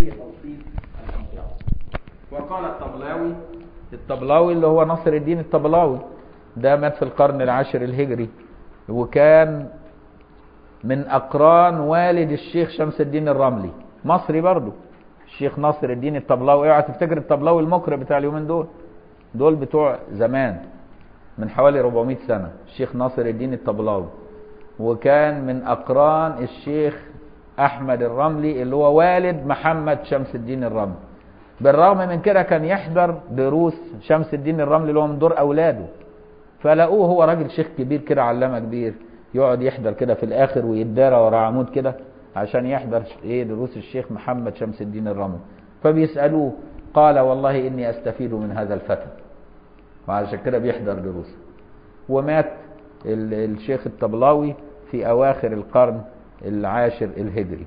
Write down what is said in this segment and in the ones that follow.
فيه تفصيل الأمتعة وقال الطبلاوي الطبلاوي اللي هو نصر الدين الطبلاوي ده مات في القرن العاشر الهجري وكان من أقران والد الشيخ شمس الدين الرملي مصري برضه الشيخ ناصر الدين الطبلاوي اوعى تفتكر الطبلاوي المقرئ بتاع اليومين دول دول بتوع زمان من حوالي 400 سنة الشيخ ناصر الدين الطبلاوي وكان من أقران الشيخ أحمد الرملي اللي هو والد محمد شمس الدين الرملي بالرغم من كده كان يحضر دروس شمس الدين الرملي اللي هو من دور أولاده فلقوه هو راجل شيخ كبير كده علامة كبير يقعد يحضر كده في الآخر ويتدارى ورا عمود كده عشان يحضر ايه دروس الشيخ محمد شمس الدين الرملي فبيسألوه قال والله إني أستفيد من هذا الفتى وعشان كده بيحضر دروسه ومات الشيخ الطبلاوي في أواخر القرن العاشر الهجري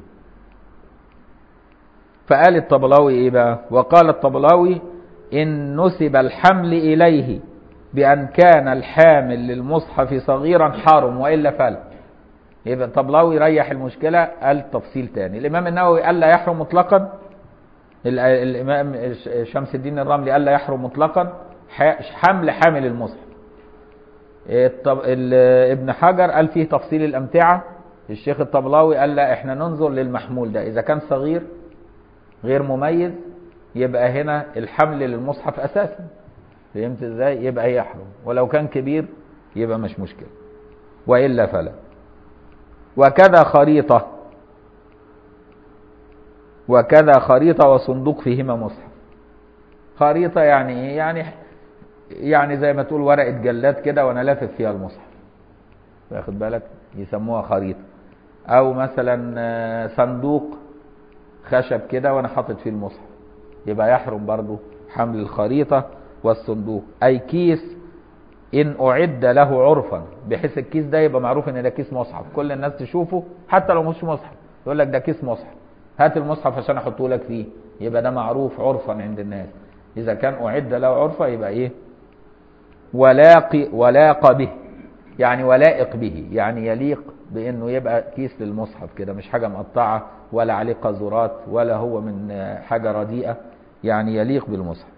فقال الطبلاوي ايه بقى وقال الطبلاوي ان نسب الحمل اليه بان كان الحامل للمصحف صغيرا حرم والا فلا يبقى الطبلاوي ريح المشكله قال تفصيل تاني الامام النووي قال لا يحرم مطلقا الامام شمس الدين الرملي قال لا يحرم مطلقا حمل حامل المصحف ابن حجر قال فيه تفصيل الامتعه الشيخ الطبلاوي قال لا احنا ننظر للمحمول ده اذا كان صغير غير مميز يبقى هنا الحمل للمصحف اساسا فهمت ازاي يبقى يحرم ولو كان كبير يبقى مش مشكله والا فلا وكذا خريطه وكذا خريطه وصندوق فيهما مصحف خريطه يعني ايه يعني يعني زي ما تقول ورقه جلاد كده وانا لافف فيها المصحف واخد بالك يسموها خريطه او مثلا صندوق خشب كده وانا حاطط فيه المصحف يبقى يحرم برضو حمل الخريطة والصندوق اي كيس ان اعد له عرفا بحيث الكيس ده يبقى معروف ان ده كيس مصحف كل الناس تشوفه حتى لو مش مصحف يقول لك ده كيس مصحف هات المصحف عشان احطه لك فيه يبقى ده معروف عرفا عند الناس اذا كان اعد له عرفا يبقى ايه ولاق ولاق به يعني ولائق به يعني يليق بانه يبقى كيس للمصحف كده مش حاجه مقطعه ولا عليه قاذورات ولا هو من حاجه رديئه يعني يليق بالمصحف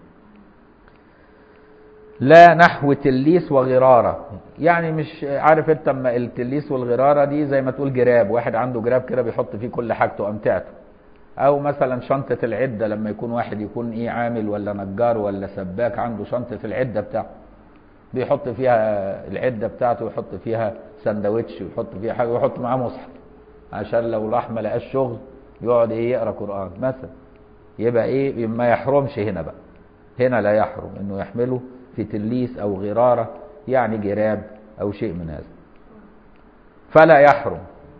لا نحو تليس وغراره يعني مش عارف انت اما التليس والغراره دي زي ما تقول جراب واحد عنده جراب كده بيحط فيه كل حاجته امتعته او مثلا شنطه العده لما يكون واحد يكون ايه عامل ولا نجار ولا سباك عنده شنطه العده بتاعته بيحط فيها العده بتاعته ويحط فيها سندوتش ويحط فيها حاجه ويحط معاه مصحف عشان لو راح ما لقاش شغل يقعد ايه يقرا قران مثلا يبقى ايه ما يحرمش هنا بقى هنا لا يحرم انه يحمله في تليس او غراره يعني جراب او شيء من هذا فلا يحرم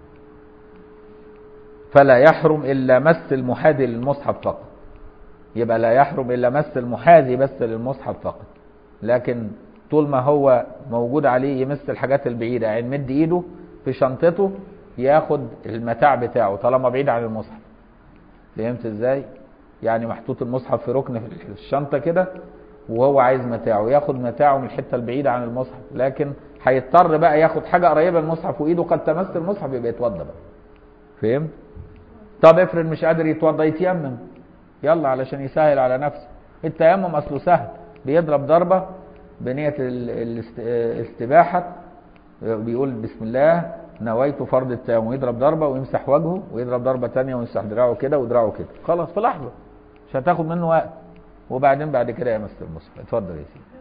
فلا يحرم الا مس المحاذي للمصحف فقط يبقى لا يحرم الا مس المحاذي بس للمصحف فقط لكن طول ما هو موجود عليه يمس الحاجات البعيدة يعني مد ايده في شنطته ياخد المتاع بتاعه طالما بعيد عن المصحف فهمت ازاي يعني محطوط المصحف في ركن في الشنطة كده وهو عايز متاعه ياخد متاعه من الحتة البعيدة عن المصحف لكن هيضطر بقى ياخد حاجة قريبة من المصحف وايده قد تمس المصحف يبقى يتوضى بقى فهمت طب افرض مش قادر يتوضى يتيمم يلا علشان يسهل على نفسه التيمم اصله سهل بيضرب ضربة بنية الاستباحة بيقول بسم الله نويت فرض التيمم يضرب ضربة ويمسح وجهه ويضرب ضربة تانية ويمسح دراعه كده ودراعه كده خلاص في لحظة مش هتاخد منه وقت وبعدين بعد كده يمس المصحف اتفضل يا سيدي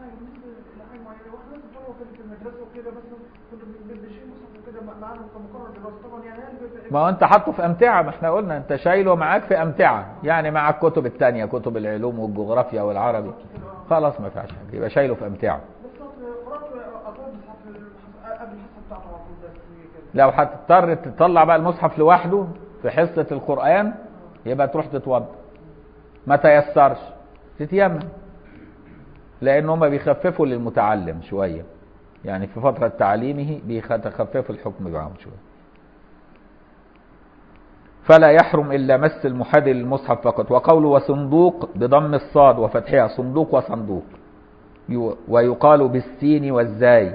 ما هو انت حاطه في امتعه ما احنا قلنا انت شايله معاك في امتعه يعني مع الكتب الثانيه كتب العلوم والجغرافيا والعربي خلاص ما فيهاش حاجه يبقى شايله في امتعه لو هتضطر تطلع بقى المصحف لوحده في حصه القران يبقى تروح تتوضا ما تيسرش تتيمم لان هم بيخففوا للمتعلم شويه يعني في فتره تعليمه بيخففوا الحكم معاهم شويه فلا يحرم إلا مس المحاذي للمصحف فقط وقوله وصندوق بضم الصاد وفتحها صندوق وصندوق ويقال بالسين والزاي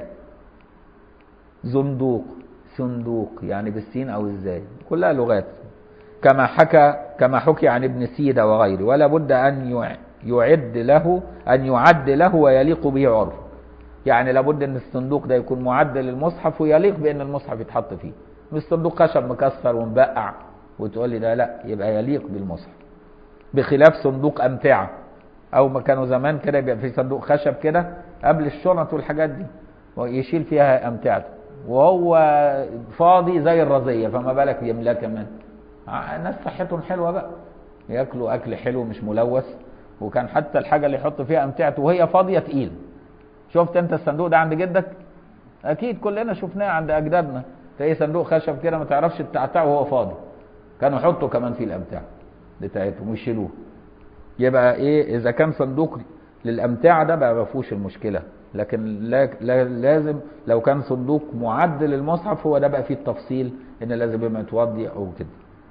زندوق صندوق يعني بالسين أو الزاي كلها لغات كما حكى كما حكي عن ابن سيدة وغيره ولا بد أن يع- يعد له أن يعد له ويليق به عرف يعني لابد ان الصندوق ده يكون معد للمصحف ويليق بان المصحف يتحط فيه مش صندوق خشب مكسر ومبقع وتقول لي ده لا يبقى يليق بالمصحف بخلاف صندوق امتعه او ما كانوا زمان كده يبقى في صندوق خشب كده قبل الشنط والحاجات دي ويشيل فيها امتعته وهو فاضي زي الرزيه فما بالك يملاه كمان ع- الناس صحتهم حلوه بقى ياكلوا اكل حلو مش ملوث وكان حتى الحاجه اللي يحط فيها امتعته وهي فاضيه تقيل شفت انت الصندوق ده عند جدك اكيد كلنا شفناه عند اجدادنا تلاقي صندوق خشب كده ما تعرفش تتعتعه وهو فاضي كانوا يحطوا كمان فيه الامتعه بتاعتهم ويشيلوه يبقى ايه اذا كان صندوق للامتعه ده بقى ما فيهوش المشكله لكن لا لا لازم لو كان صندوق معد للمصحف هو ده بقى فيه التفصيل ان لازم يبقى متوضي او كده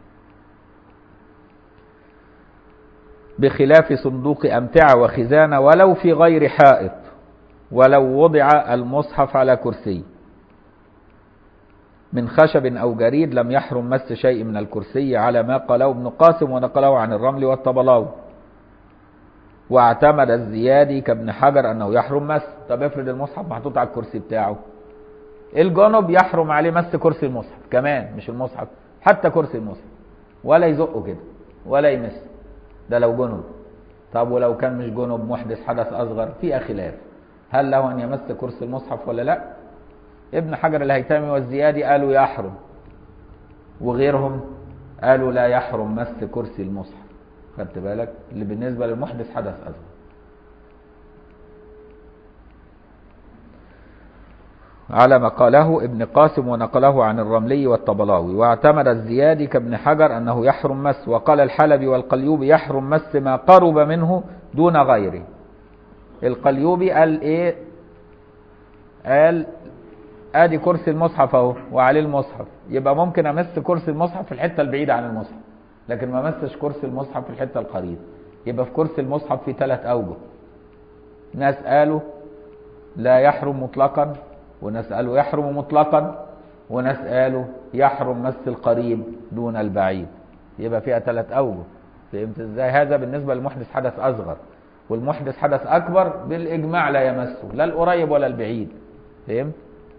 بخلاف صندوق امتعه وخزانه ولو في غير حائط ولو وضع المصحف على كرسي من خشب أو جريد لم يحرم مس شيء من الكرسي على ما قاله ابن قاسم ونقله عن الرمل والطبلاوي واعتمد الزيادي كابن حجر أنه يحرم مس طب افرض المصحف محطوط على الكرسي بتاعه الجنب يحرم عليه مس كرسي المصحف كمان مش المصحف حتى كرسي المصحف ولا يزقه كده ولا يمس ده لو جنب طب ولو كان مش جنب محدث حدث أصغر فيها خلاف هل له أن يمس كرسي المصحف ولا لا ابن حجر الهيثمي والزيادي قالوا يحرم وغيرهم قالوا لا يحرم مس كرسي المصحف خدت بالك اللي بالنسبة للمحدث حدث أصغر على ما قاله ابن قاسم ونقله عن الرملي والطبلاوي واعتمد الزيادي كابن حجر أنه يحرم مس وقال الحلبي والقليوبي يحرم مس ما قرب منه دون غيره القليوبي قال ايه قال ادي كرسي المصحف اهو وعليه المصحف يبقى ممكن امس كرسي المصحف في الحته البعيده عن المصحف لكن ما امسش كرسي المصحف في الحته القريبه يبقى في كرسي المصحف في ثلاث اوجه ناس قالوا لا يحرم مطلقا وناس قالوا يحرم مطلقا وناس قالوا يحرم مس القريب دون البعيد يبقى فيها ثلاث اوجه فهمت ازاي هذا بالنسبه للمحدث حدث اصغر والمحدث حدث اكبر بالاجماع لا يمسه لا القريب ولا البعيد فهمت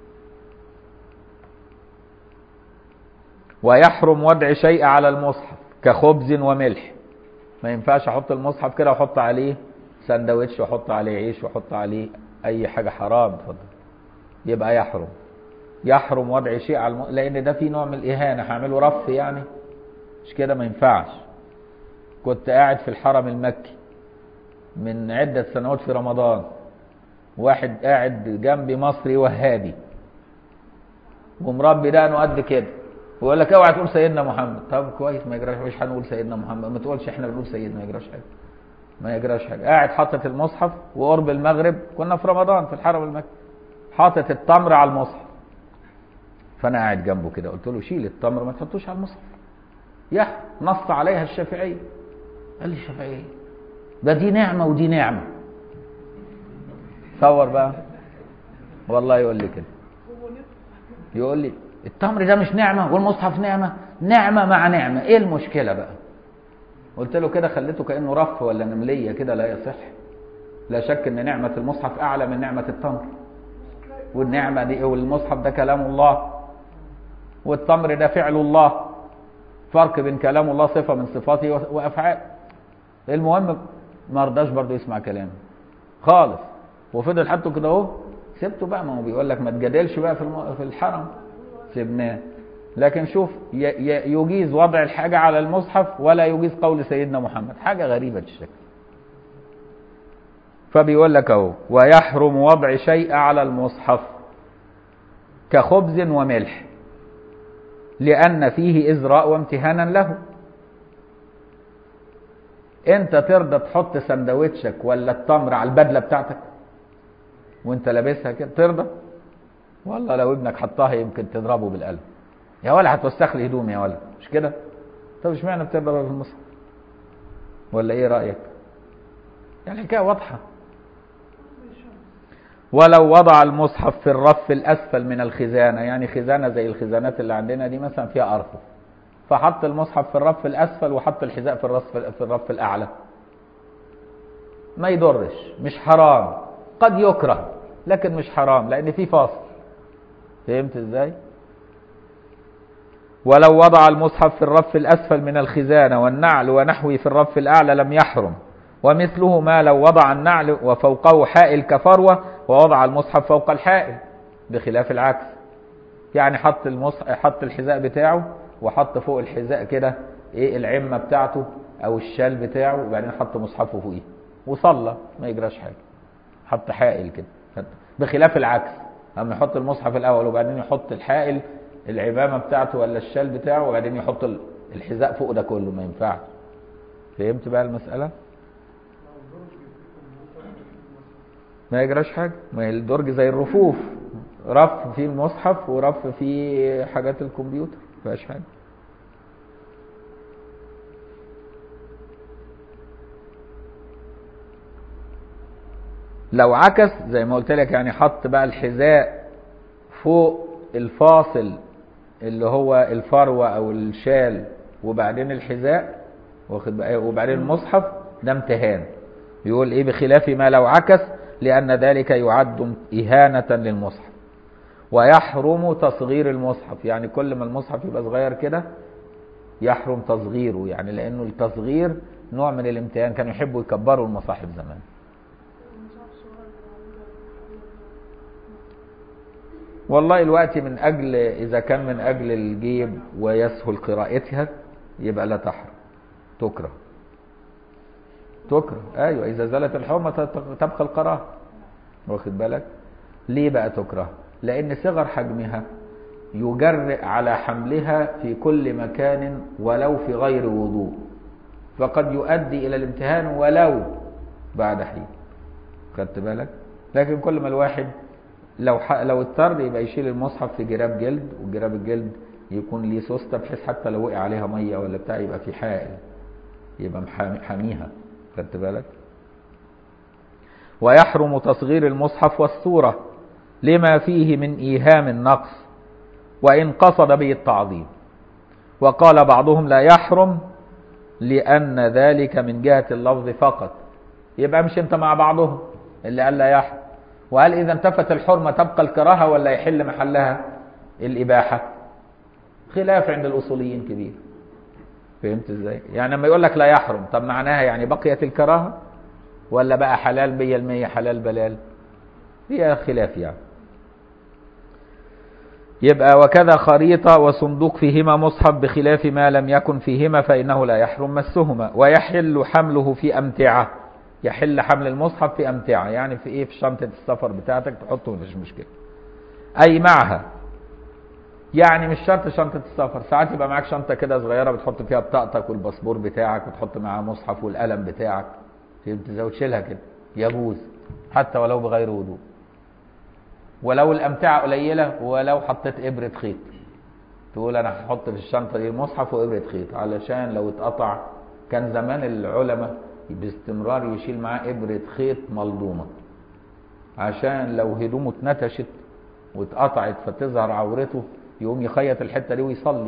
ويحرم وضع شيء على المصحف كخبز وملح ما ينفعش احط المصحف كده واحط عليه سندوتش واحط عليه عيش واحط عليه اي حاجه حرام اتفضل يبقى يحرم يحرم وضع شيء على الم... لان ده فيه نوع من الاهانه هعمله رف يعني مش كده ما ينفعش كنت قاعد في الحرم المكي من عده سنوات في رمضان واحد قاعد جنبي مصري وهابي ومربي دقنه قد كده ويقول لك اوعى تقول سيدنا محمد طب كويس ما يجراش مش هنقول سيدنا محمد ما تقولش احنا بنقول سيدنا ما يجراش حاجه ما يجراش حاجه قاعد حاطط المصحف وقرب المغرب كنا في رمضان في الحرم المكي حاطط التمر على المصحف فانا قاعد جنبه كده قلت له شيل التمر ما تحطوش على المصحف يا نص عليها الشافعيه قال لي الشافعيه ده دي نعمه ودي نعمه تصور بقى والله يقول لي كده يقول لي التمر ده مش نعمة والمصحف نعمة نعمة مع نعمة ايه المشكلة بقى قلت له كده خليته كأنه رف ولا نملية كده لا يصح لا شك ان نعمة المصحف اعلى من نعمة التمر والنعمة دي والمصحف ده كلام الله والتمر ده فعل الله فرق بين كلام الله صفة من صفاته وافعال المهم ما رضاش برضه يسمع كلامي خالص وفضل حاطه كده اهو سبته بقى ما هو بيقول لك ما تجادلش بقى في الم... في الحرم سيبناه لكن شوف ي... ي... يجيز وضع الحاجة على المصحف ولا يجيز قول سيدنا محمد حاجة غريبة الشكل فبيقول لك اهو ويحرم وضع شيء على المصحف كخبز وملح لأن فيه إزراء وامتهانا له انت ترضى تحط سندوتشك ولا التمر على البدله بتاعتك وانت لابسها كده ترضى والله لو ابنك حطها يمكن تضربه بالقلم يا ولا هتوسخ لي هدومي يا ولا مش كده طب اشمعنى بترضى في المصحف ولا ايه رايك يعني الحكايه واضحه ولو وضع المصحف في الرف الاسفل من الخزانه يعني خزانه زي الخزانات اللي عندنا دي مثلا فيها ارفف فحط المصحف في الرف الاسفل وحط الحذاء في الرف في الرف الاعلى ما يضرش مش حرام قد يكره لكن مش حرام لان في فاصل فهمت ازاي ولو وضع المصحف في الرف الاسفل من الخزانه والنعل ونحوه في الرف الاعلى لم يحرم ومثله ما لو وضع النعل وفوقه حائل كفروه ووضع المصحف فوق الحائل بخلاف العكس يعني حط المصحف حط الحذاء بتاعه وحط فوق الحذاء كده ايه العمه بتاعته او الشال بتاعه وبعدين حط مصحفه فوقيه وصلى ما يجراش حاجه حط حائل كده بخلاف العكس اما يحط المصحف الاول وبعدين يحط الحائل العمامه بتاعته ولا الشال بتاعه وبعدين يحط الحذاء فوق ده كله ما ينفعش فهمت بقى المساله ما يجراش حاجه ما هي الدرج زي الرفوف رف فيه المصحف ورف فيه حاجات الكمبيوتر ما فيهاش حاجه لو عكس زي ما قلت لك يعني حط بقى الحذاء فوق الفاصل اللي هو الفروة او الشال وبعدين الحذاء واخد بقى وبعدين المصحف ده امتهان يقول ايه بخلاف ما لو عكس لان ذلك يعد اهانة للمصحف ويحرم تصغير المصحف يعني كل ما المصحف يبقى صغير كده يحرم تصغيره يعني لانه التصغير نوع من الامتهان كانوا يحبوا يكبروا المصاحف زمان والله الوقت من أجل إذا كان من أجل الجيب ويسهل قراءتها يبقى لا تحرم تكره تكره أيوة إذا زالت الحرمة تبقى القراءة واخد بالك ليه بقى تكره لأن صغر حجمها يجرئ على حملها في كل مكان ولو في غير وضوء فقد يؤدي إلى الامتهان ولو بعد حين خدت بالك لكن كل ما الواحد لو ح... لو اضطر يبقى يشيل المصحف في جراب جلد وجراب الجلد يكون ليه سوسته بحيث حتى لو وقع عليها ميه ولا بتاع يبقى في حائل يبقى حاميها خدت بالك ويحرم تصغير المصحف والصوره لما فيه من ايهام النقص وان قصد به التعظيم وقال بعضهم لا يحرم لان ذلك من جهه اللفظ فقط يبقى مش انت مع بعضهم اللي قال لا يحرم وهل إذا انتفت الحرمة تبقى الكراهة ولا يحل محلها الإباحة خلاف عند الأصوليين كبير فهمت ازاي يعني لما يقول لك لا يحرم طب معناها يعني بقيت الكراهة ولا بقى حلال بيا المية حلال بلال فيها خلاف يعني يبقى وكذا خريطة وصندوق فيهما مصحف بخلاف ما لم يكن فيهما فإنه لا يحرم مسهما ويحل حمله في أمتعة يحل حمل المصحف في أمتعة يعني في إيه في شنطة السفر بتاعتك تحطه مفيش مشكلة أي معها يعني مش شرط شنطة السفر ساعات يبقى معاك شنطة كده صغيرة بتحط فيها بطاقتك والباسبور بتاعك وتحط معاها مصحف والقلم بتاعك فهمت ازاي وتشيلها كده يجوز حتى ولو بغير وضوء ولو الأمتعة قليلة ولو حطيت إبرة خيط تقول أنا هحط في الشنطة دي المصحف وإبرة خيط علشان لو اتقطع كان زمان العلماء باستمرار يشيل معاه إبرة خيط ملضومة عشان لو هدومه اتنتشت واتقطعت فتظهر عورته يقوم يخيط الحتة دي ويصلي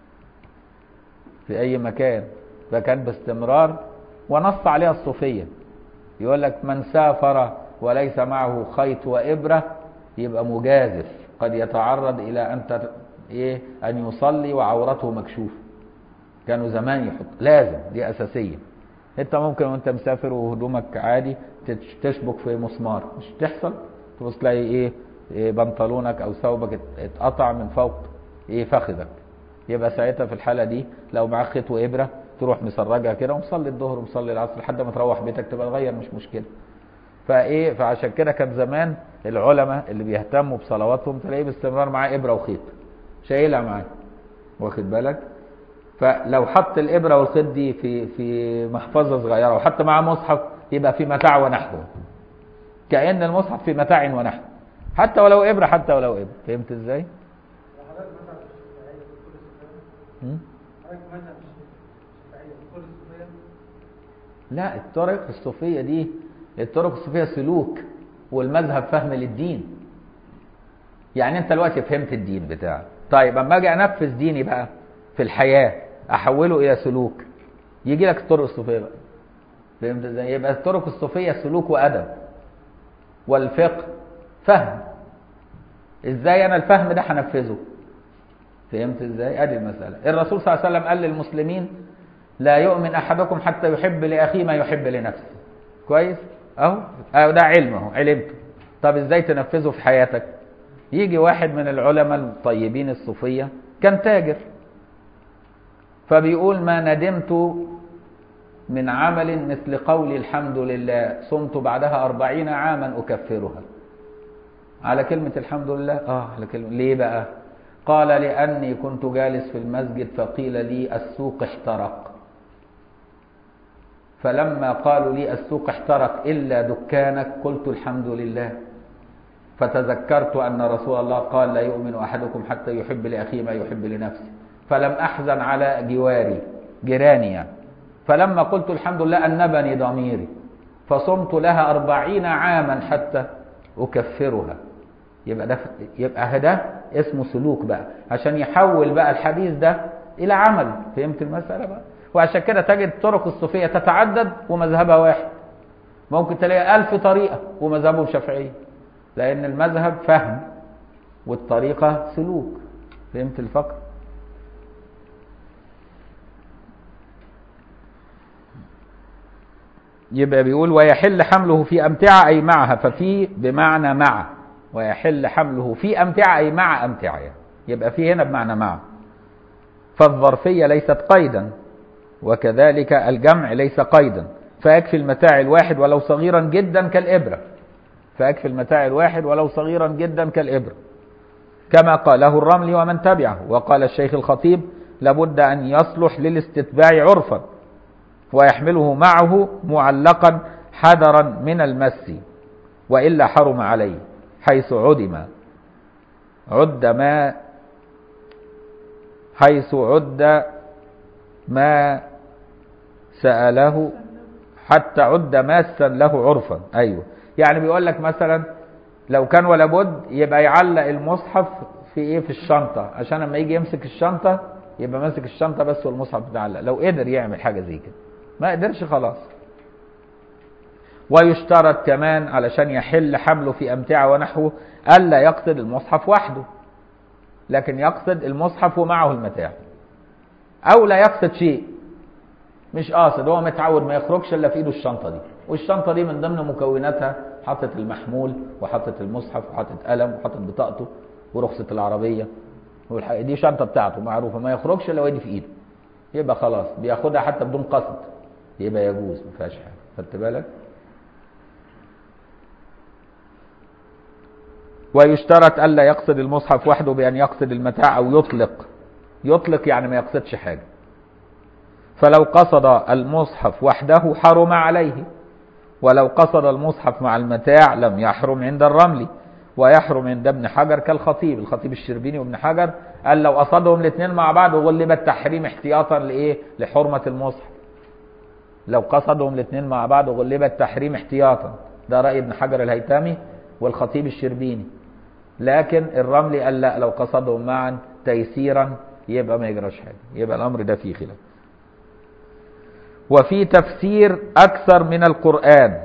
في أي مكان فكان باستمرار ونص عليها الصوفية يقول لك من سافر وليس معه خيط وإبرة يبقى مجازف قد يتعرض إلى أن تت... إيه أن يصلي وعورته مكشوف كانوا زمان يحط لازم دي أساسية انت ممكن وانت مسافر وهدومك عادي تشبك في مسمار مش تحصل تبص تلاقي ايه, إيه بنطلونك او ثوبك اتقطع من فوق ايه فخذك يبقى ساعتها في الحاله دي لو معاك خيط وابره تروح مسرجها كده ومصلي الظهر ومصلي العصر لحد ما تروح بيتك تبقى تغير مش مشكله فايه فعشان كده كان زمان العلماء اللي بيهتموا بصلواتهم تلاقيه باستمرار معاه ابره وخيط شايلها معاه واخد بالك فلو حط الابره والخيط دي في في محفظه صغيره وحط معاه مصحف يبقى في متاع ونحوه كأن المصحف في متاع ونحوه حتى ولو ابره حتى ولو ابره فهمت ازاي؟ لا الطرق الصوفية دي الطرق الصوفية سلوك والمذهب فهم للدين يعني انت دلوقتي فهمت الدين بتاعك طيب اما اجي انفذ ديني بقى في الحياه احوله الى سلوك يجي لك الطرق الصوفيه بقى فهمت ازاي يبقى الطرق الصوفيه سلوك وادب والفقه فهم ازاي انا الفهم ده هنفذه فهمت ازاي ادي المساله الرسول صلى الله عليه وسلم قال للمسلمين لا يؤمن احدكم حتى يحب لاخيه ما يحب لنفسه كويس اهو اهو ده علم اهو علمته طب ازاي تنفذه في حياتك يجي واحد من العلماء الطيبين الصوفيه كان تاجر فبيقول ما ندمت من عمل مثل قولي الحمد لله صمت بعدها أربعين عاما أكفرها على كلمة الحمد لله آه على كلمة ليه بقى قال لأني كنت جالس في المسجد فقيل لي السوق احترق فلما قالوا لي السوق احترق إلا دكانك قلت الحمد لله فتذكرت أن رسول الله قال لا يؤمن أحدكم حتى يحب لأخيه ما يحب لنفسه فلم أحزن على جواري جيراني يعني فلما قلت الحمد لله أنبني ضميري فصمت لها أربعين عاما حتى أكفرها يبقى ده يبقى ده اسمه سلوك بقى عشان يحول بقى الحديث ده إلى عمل فهمت المسألة بقى وعشان كده تجد الطرق الصوفية تتعدد ومذهبها واحد ممكن تلاقي ألف طريقة ومذهبهم شافعية لأن المذهب فهم والطريقة سلوك فهمت الفقر يبقى بيقول ويحل حمله في أمتعة أي معها ففي بمعنى مع ويحل حمله في أمتعة أي مع أمتعة يعني. يبقى في هنا بمعنى مع فالظرفية ليست قيدا وكذلك الجمع ليس قيدا فيكفي المتاع الواحد ولو صغيرا جدا كالإبرة فيكفي المتاع الواحد ولو صغيرا جدا كالإبرة كما قاله الرملي ومن تبعه وقال الشيخ الخطيب لابد أن يصلح للاستتباع عرفا ويحمله معه معلقا حذرا من المس وإلا حرم عليه حيث عدم عد ما حيث عد ما سأله حتى عد ماسا له عرفا أيوه يعني بيقول لك مثلا لو كان ولا بد يبقى يعلق المصحف في ايه في الشنطة عشان لما يجي يمسك الشنطة يبقى ماسك الشنطة بس والمصحف متعلق لو قدر يعمل حاجة زي كده ما قدرش خلاص ويشترط كمان علشان يحل حمله في أمتعة ونحوه ألا يقصد المصحف وحده لكن يقصد المصحف ومعه المتاع أو لا يقصد شيء مش قاصد هو متعود ما يخرجش إلا في إيده الشنطة دي والشنطة دي من ضمن مكوناتها حاطط المحمول وحاطط المصحف وحاطط قلم وحاطط بطاقته ورخصة العربية دي شنطة بتاعته معروفة ما يخرجش إلا ويدي في إيده يبقى خلاص بياخدها حتى بدون قصد يبقى يجوز ما فيهاش حاجه خدت بالك ويشترط الا يقصد المصحف وحده بان يقصد المتاع او يطلق يطلق يعني ما يقصدش حاجه فلو قصد المصحف وحده حرم عليه ولو قصد المصحف مع المتاع لم يحرم عند الرمل ويحرم عند ابن حجر كالخطيب الخطيب الشربيني وابن حجر قال لو قصدهم الاثنين مع بعض وغلب التحريم احتياطا لايه لحرمه المصحف لو قصدهم الاثنين مع بعض وغلب التحريم احتياطا ده رأي ابن حجر الهيتامي والخطيب الشربيني لكن الرملي قال لا لو قصدهم معا تيسيرا يبقى ما يجراش حاجة يبقى الأمر ده فيه خلاف وفي تفسير أكثر من القرآن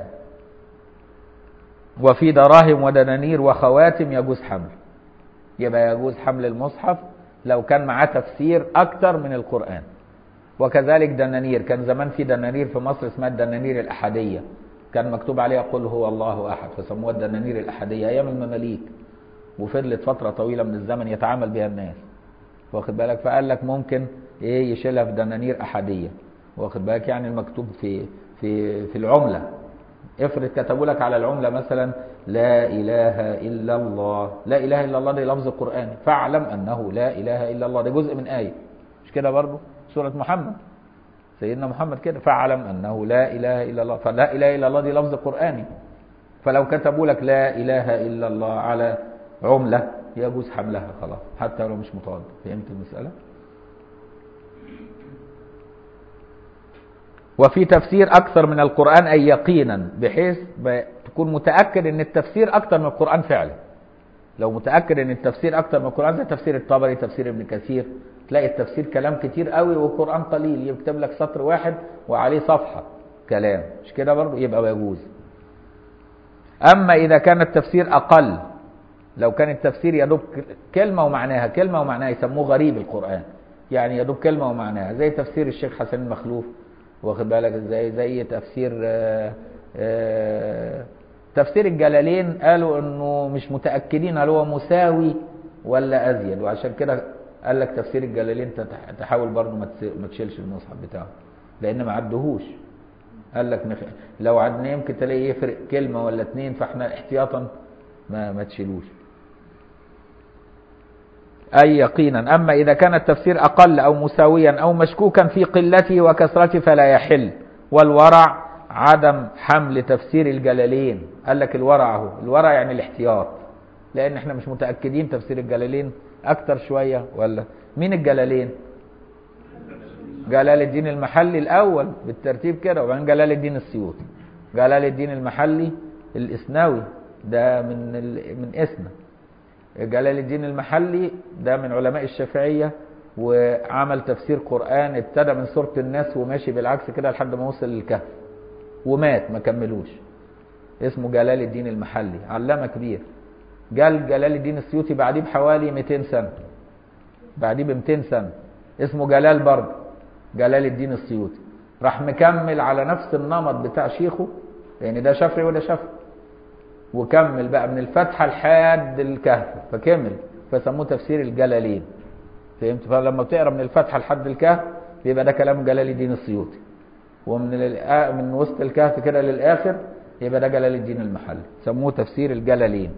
وفي دراهم ودنانير وخواتم يجوز حمل يبقى يجوز حمل المصحف لو كان معاه تفسير أكثر من القرآن وكذلك دنانير كان زمان في دنانير في مصر اسمها الدنانير الأحدية كان مكتوب عليها قل هو الله أحد فسموها الدنانير الأحدية أيام المماليك وفضلت فترة طويلة من الزمن يتعامل بها الناس واخد بالك فقال لك ممكن ايه يشيلها في دنانير أحدية واخد بالك يعني المكتوب في في في العملة افرض كتبوا لك على العملة مثلا لا إله إلا الله لا إله إلا الله ده لفظ قرآني فاعلم أنه لا إله إلا الله ده جزء من آية مش كده برضه سورة محمد سيدنا محمد كده فاعلم أنه لا إله إلا الله فلا إله إلا الله دي لفظ قرآني فلو كتبوا لك لا إله إلا الله على عملة يجوز حملها خلاص حتى لو مش متوضئ فهمت المسألة وفي تفسير أكثر من القرآن أي يقينا بحيث تكون متأكد أن التفسير أكثر من القرآن فعلا لو متاكد ان التفسير اكتر من القران زي تفسير الطبري تفسير ابن كثير تلاقي التفسير كلام كتير قوي والقران قليل يكتب لك سطر واحد وعليه صفحه كلام مش كده برضه يبقى يجوز اما اذا كان التفسير اقل لو كان التفسير يدوب كلمه ومعناها كلمه ومعناها يسموه غريب القران يعني يدوب كلمه ومعناها زي تفسير الشيخ حسن المخلوف واخد بالك ازاي زي تفسير آآ آآ تفسير الجلالين قالوا انه مش متاكدين هل هو مساوي ولا ازيد وعشان كده قال لك تفسير الجلالين تحاول برضه ما تشيلش المصحف بتاعه لان ما عدهوش قال لك نخ... لو عدنا يمكن تلاقي يفرق كلمه ولا اتنين فاحنا احتياطا ما ما تشيلوش أي يقينا أما إذا كان التفسير أقل أو مساويا أو مشكوكا في قلته وكثرته فلا يحل والورع عدم حمل تفسير الجلالين قال لك الورع اهو الورع يعني الاحتياط لأن احنا مش متأكدين تفسير الجلالين أكتر شوية ولا مين الجلالين جلال الدين المحلي الأول بالترتيب كده وبعدين جلال الدين السيوطي جلال الدين المحلي الإسناوي ده من ال... من إسنا جلال الدين المحلي ده من علماء الشافعية وعمل تفسير قرآن ابتدى من سورة الناس وماشي بالعكس كده لحد ما وصل للكهف ومات ما كملوش اسمه جلال الدين المحلي علامة كبير جال جلال الدين السيوطي بعديه بحوالي 200 سنة بعديه ب 200 سنة اسمه جلال برضه جلال الدين السيوطي راح مكمل على نفس النمط بتاع شيخه لان ده شافعي وده شافعي وكمل بقى من الفتحه لحد الكهف فكمل فسموه تفسير الجلالين فهمت فلما بتقرا من الفتحه لحد الكهف بيبقى ده كلام جلال الدين السيوطي ومن الآ... من وسط الكهف كده للاخر يبقى ده جلال الدين المحلي سموه تفسير الجلالين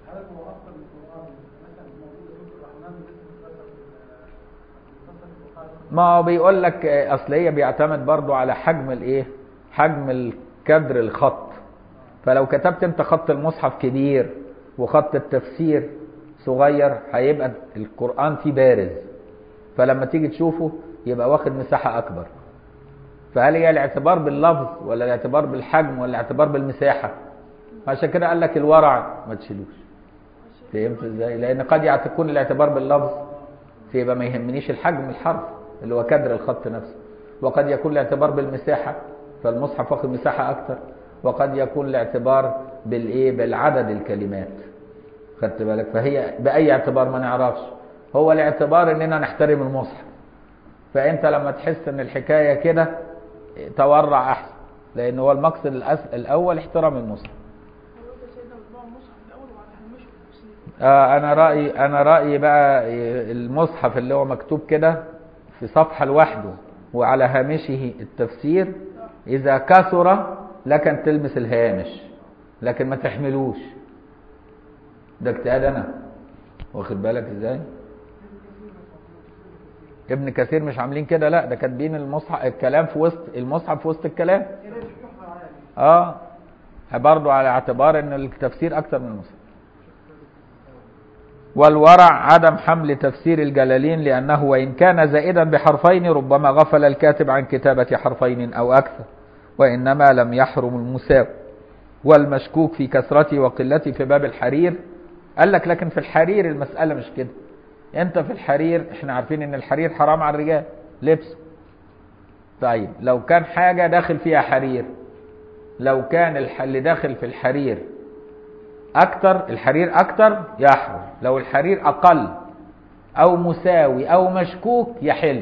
ما هو بيقول لك اصل هي بيعتمد برضو على حجم الايه حجم الكدر الخط فلو كتبت انت خط المصحف كبير وخط التفسير صغير هيبقى القرآن فيه بارز فلما تيجي تشوفه يبقى واخد مساحة أكبر فهل هي الاعتبار باللفظ ولا الاعتبار بالحجم ولا الاعتبار بالمساحة عشان كده قال لك الورع ما تشيلوش فهمت ازاي لان قد يكون الاعتبار باللفظ فيبقى ما يهمنيش الحجم الحرف اللي هو كدر الخط نفسه وقد يكون الاعتبار بالمساحة فالمصحف واخد مساحة أكتر وقد يكون الاعتبار بالايه بالعدد الكلمات خدت بالك فهي باي اعتبار ما نعرفش هو الاعتبار اننا نحترم المصحف فانت لما تحس ان الحكايه كده تورع احسن لان هو المقصد الاول احترام المصحف آه انا رايي انا رايي بقى المصحف اللي هو مكتوب كده في صفحه لوحده وعلى هامشه التفسير اذا كثر لك ان تلمس الهامش لكن ما تحملوش ده اجتهاد انا واخد بالك ازاي ابن كثير مش عاملين كده لا ده كاتبين المصحف الكلام في وسط المصحف في وسط الكلام اه برضه على اعتبار ان التفسير اكتر من المصحف والورع عدم حمل تفسير الجلالين لأنه وإن كان زائدا بحرفين ربما غفل الكاتب عن كتابة حرفين أو أكثر وإنما لم يحرم المساو والمشكوك في كثرته وقلته في باب الحرير قال لك لكن في الحرير المسألة مش كده انت في الحرير احنا عارفين ان الحرير حرام على الرجال لبس طيب لو كان حاجة داخل فيها حرير لو كان اللي داخل في الحرير اكتر الحرير اكتر يحرم لو الحرير اقل او مساوي او مشكوك يحل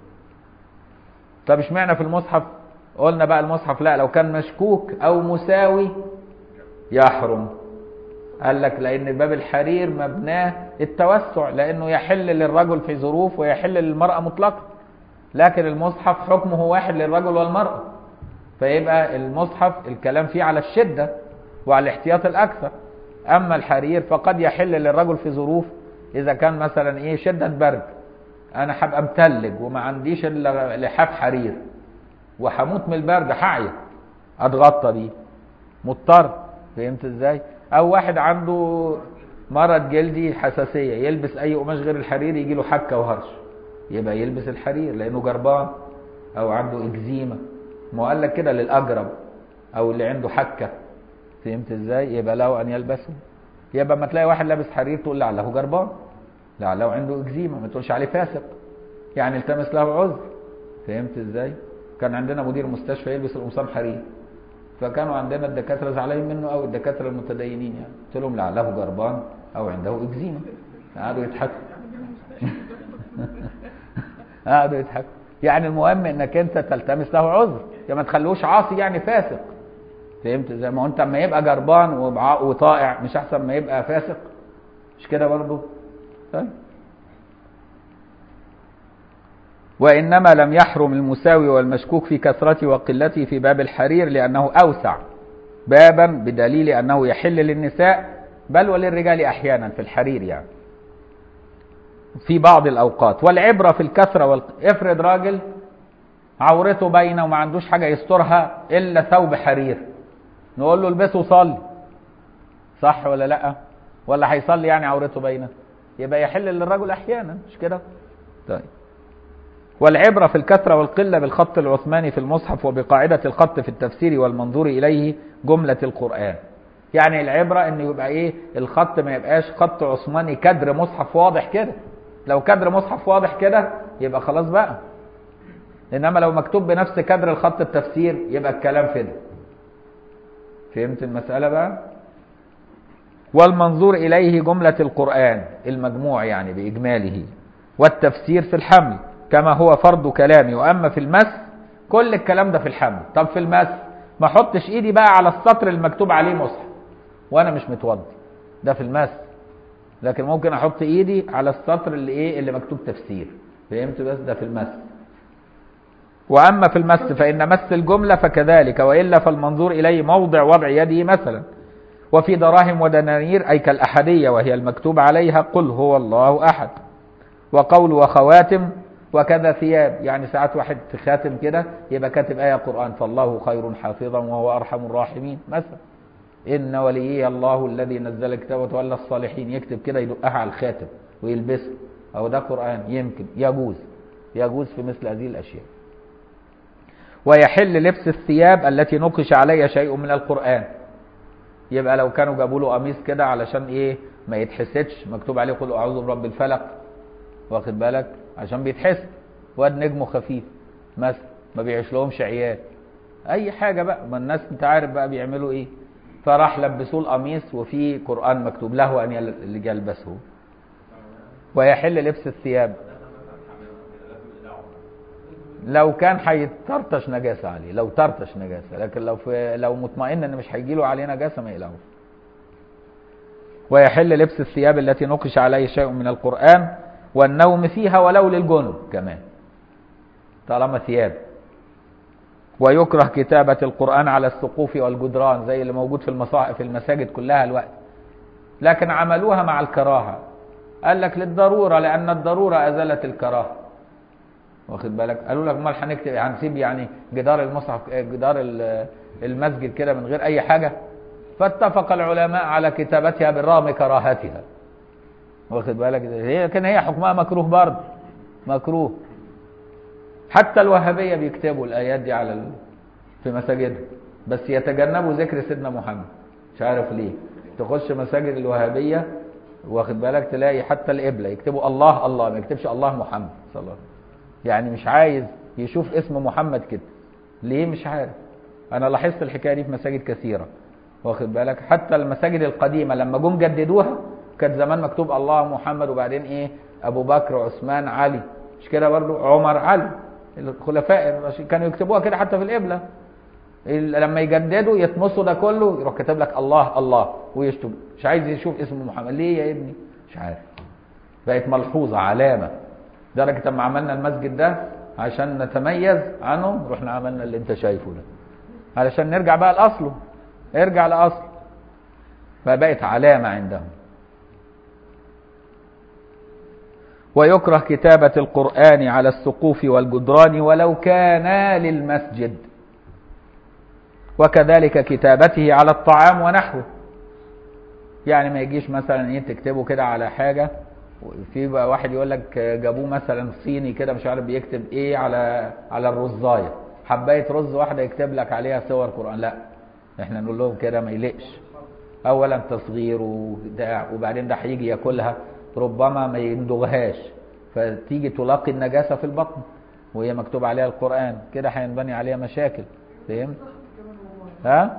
طب اشمعنى في المصحف قلنا بقى المصحف لا لو كان مشكوك او مساوي يحرم قال لك لان باب الحرير مبناه التوسع لانه يحل للرجل في ظروف ويحل للمراه مطلقا لكن المصحف حكمه واحد للرجل والمراه فيبقى المصحف الكلام فيه على الشده وعلى الاحتياط الاكثر اما الحرير فقد يحل للرجل في ظروف اذا كان مثلا ايه شده برد انا هبقى متلج وما عنديش الا لحاف حرير وهموت من البرد هعيا اتغطى بيه مضطر فهمت ازاي او واحد عنده مرض جلدي حساسيه يلبس اي قماش غير الحرير يجي له حكه وهرش يبقى يلبس الحرير لانه جربان او عنده اكزيما ما قال لك كده للاجرب او اللي عنده حكه فهمت ازاي يبقى له ان يلبسه يبقى ما تلاقي واحد لابس حرير تقول لعله جربان لعله عنده اكزيما ما تقولش عليه فاسق يعني التمس له عذر فهمت ازاي كان عندنا مدير مستشفى يلبس القمصان حرير فكانوا عندنا الدكاتره زعلانين منه قوي الدكاتره المتدينين يعني قلت لهم لعله جربان او عنده اكزيما قعدوا يضحكوا قعدوا يضحكوا يعني المهم انك انت تلتمس له عذر يا ما تخلوش عاصي يعني فاسق فهمت زي ما هو انت اما يبقى جربان وبع- وطائع مش احسن ما يبقى فاسق مش كده برضه طيب وإنما لم يحرم المساوي والمشكوك في كثرته وقلته في باب الحرير لأنه أوسع بابا بدليل أنه يحل للنساء بل وللرجال أحيانا في الحرير يعني في بعض الأوقات والعبرة في الكثرة وال... افرض راجل عورته باينة وما عندوش حاجة يسترها إلا ثوب حرير نقول له البسه وصلي صح ولا لا ولا هيصلي يعني عورته باينة يبقى يحل للرجل أحيانا مش كده طيب والعبرة في الكثرة والقلة بالخط العثماني في المصحف وبقاعدة الخط في التفسير والمنظور إليه جملة القرآن يعني العبرة ان يبقى ايه الخط ما يبقاش خط عثماني كدر مصحف واضح كده لو كدر مصحف واضح كده يبقى خلاص بقى انما لو مكتوب بنفس كدر الخط التفسير يبقى الكلام فدا فهمت المسألة بقى والمنظور إليه جملة القرآن المجموع يعني بإجماله والتفسير في الحمل كما هو فرض كلامي وأما في المس كل الكلام ده في الحمل طب في المس ما احطش ايدي بقى على السطر المكتوب عليه مصحف وانا مش متوضي ده في المس لكن ممكن احط ايدي على السطر اللي ايه اللي مكتوب تفسير فهمت بس ده في المس واما في المس فان مس الجمله فكذلك والا فالمنظور اليه موضع وضع يده مثلا وفي دراهم ودنانير اي كالاحديه وهي المكتوب عليها قل هو الله احد وقول وخواتم وكذا ثياب يعني ساعات واحد خاتم كده يبقى كاتب آية قرآن فالله خير حافظا وهو أرحم الراحمين مثلا إن وليي الله الذي نزل الكتاب وتولى الصالحين يكتب كده يدقها على الخاتم ويلبسه أو ده قرآن يمكن يجوز يجوز في مثل هذه الأشياء ويحل لبس الثياب التي نقش عليها شيء من القرآن يبقى لو كانوا جابوا له قميص كده علشان ايه ما يتحسدش مكتوب عليه قل اعوذ برب الفلق واخد بالك عشان بيتحسد واد نجمه خفيف مثلا ما بيعيش لهمش عيال اي حاجه بقى ما الناس انت عارف بقى بيعملوا ايه فراح لبسوه القميص وفي قران مكتوب له ان يل- يلبسه ويحل لبس الثياب لو كان هيتطرطش نجاسه عليه لو طرطش نجاسه لكن لو في لو مطمئن ان مش هيجي له عليه نجاسه ما يقلقوش ويحل لبس الثياب التي نقش عليه شيء من القرآن والنوم فيها ولو للجنب كمان طالما ثياب ويكره كتابة القرآن على السقوف والجدران زي اللي موجود في المصاحف في المساجد كلها الوقت لكن عملوها مع الكراهة قال لك للضرورة لأن الضرورة أزلت الكراهة واخد بالك قالوا لك امال هنكتب هنسيب يعني جدار المصحف جدار ال- المسجد كده من غير اي حاجه فاتفق العلماء على كتابتها بالرغم كراهتها واخد بالك هي كان هي حكمها مكروه برضه مكروه حتى الوهابيه بيكتبوا الايات دي على ال... في مساجدهم بس يتجنبوا ذكر سيدنا محمد مش عارف ليه تخش مساجد الوهابيه واخد بالك تلاقي حتى القبله يكتبوا الله الله ما يكتبش الله محمد صلى الله عليه وسلم يعني مش عايز يشوف اسم محمد كده ليه مش عارف انا لاحظت الحكايه دي في مساجد كثيره واخد بالك حتى المساجد القديمه لما جم جددوها كان زمان مكتوب الله محمد وبعدين ايه ابو بكر عثمان علي مش كده برضو عمر علي الخلفاء الراشدين كانوا يكتبوها كده حتى في القبله ال- لما يجددوا يطمسوا ده كله يروح كاتب لك الله الله ويشتم مش عايز يشوف اسم محمد ليه يا ابني مش عارف بقت ملحوظه علامه درجه اما عملنا المسجد ده عشان نتميز عنه رحنا عملنا اللي انت شايفه ده علشان نرجع بقى لاصله ارجع لاصله فبقت علامه عندهم ويكره كتابة القرآن على السقوف والجدران ولو كانا للمسجد وكذلك كتابته على الطعام ونحوه يعني ما يجيش مثلا ايه تكتبه كده على حاجة في بقى واحد يقول لك جابوه مثلا صيني كده مش عارف بيكتب ايه على على الرزاية حباية رز واحدة يكتب لك عليها صور قرآن لا احنا نقول لهم كده ما يلقش اولا تصغير وبتاع وبعدين ده هيجي ياكلها ربما ما يندغهاش فتيجي تلاقي النجاسه في البطن وهي مكتوب عليها القران كده هينبني عليها مشاكل فهمت ها